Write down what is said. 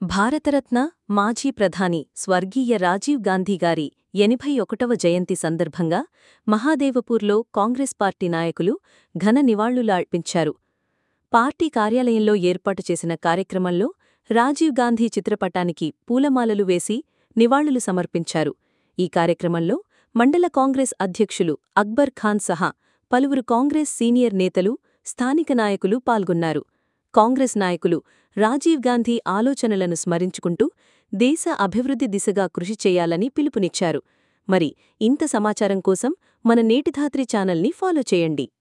భారతరత్న మాజీ ప్రధాని స్వర్గీయ రాజీవ్ గాంధీ గారి ఎనభై ఒకటవ జయంతి సందర్భంగా మహాదేవపూర్లో కాంగ్రెస్ పార్టీ నాయకులు ఘన నివాళులర్పించారు పార్టీ కార్యాలయంలో ఏర్పాటు చేసిన కార్యక్రమంలో రాజీవ్ గాంధీ చిత్రపటానికి పూలమాలలు వేసి నివాళులు సమర్పించారు ఈ కార్యక్రమంలో మండల కాంగ్రెస్ అధ్యక్షులు అక్బర్ ఖాన్ సహా పలువురు కాంగ్రెస్ సీనియర్ నేతలు స్థానిక నాయకులు పాల్గొన్నారు కాంగ్రెస్ నాయకులు రాజీవ్ గాంధీ ఆలోచనలను స్మరించుకుంటూ దేశ అభివృద్ధి దిశగా కృషి చేయాలని పిలుపునిచ్చారు మరి ఇంత సమాచారం కోసం మన నేటిధాత్రి ఛానల్ని ఫాలో చేయండి